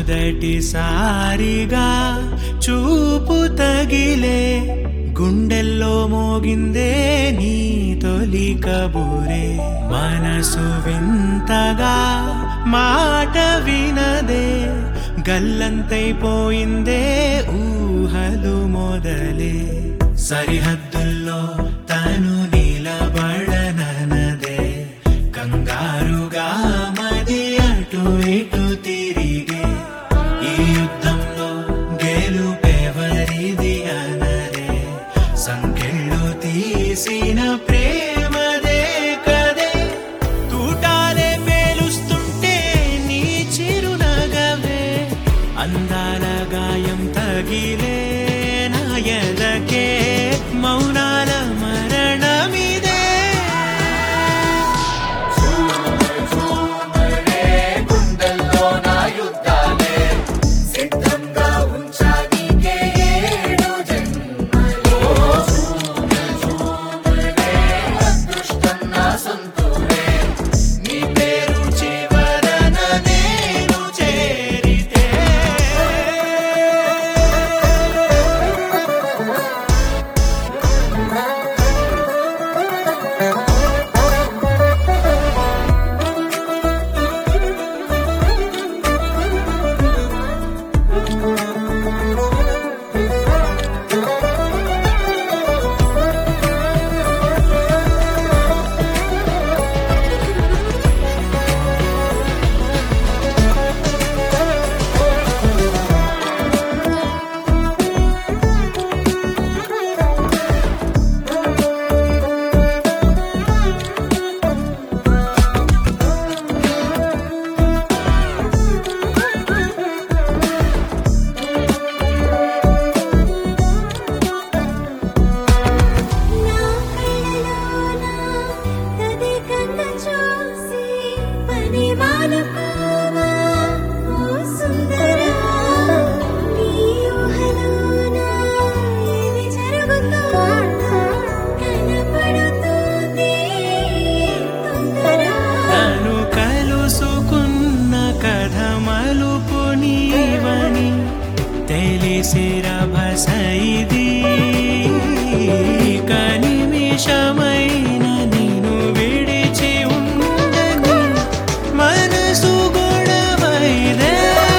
మొదటిసారిగా చూపు తగిలే గుండెల్లో మోగిందే నీ తొలి కబూరే మనసు వింతగా మాట వినదే గల్లంతైపోయిందే ఊహలు మొదలే సరిహద్దుల్లో తను నిలబడనదే కంగారుగా మది అటు ఇటు తిరిగే ఈ యుద్ధంలో గెలుపెవరిది అనరే సంకెళ్ళు తీసిన ప్రేమదే కదే తూటాలే పేలుస్తుంటే నీ చిరునగవే అందాల గాయం తగిలే నా ఎదకే మౌనాల మరణమిదే గుండెల్లో నా యుద్ధాలే సిద్ధంగా ఉంచా నీకే ఏడు జన్మలో అదృష్టం నా సొంతూరే నీ పేరు చివరన నేను చేరితే నా కళ్ళలోన నది కన్న చూసి పని మానుకోవా ఓ సుందరా నీ ఊహలోన ఏమి జరుగుతుందో కనపడుతుంది తొందర తను కలుసుకున్న కథ మలుపు నీవని తెలిసిర భసైది కనిమిషమైన నేను విడిచి ఉండని మనసు గొడవైదే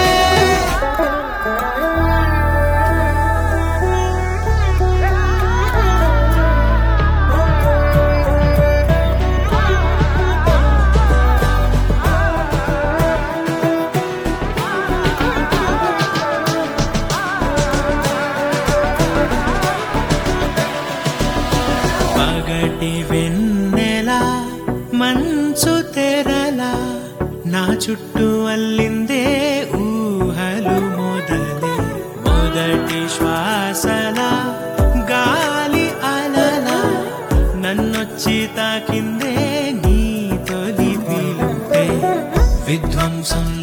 పగటి వెన్నెల మంచు తెరల నా చుట్టూ అల్లిందే ఊహలు మొదలే మొదటి శ్వాసల గాలి అలల నన్నొచ్చి తాకిందే నీ తొలి పిలుపే విధ్వంసం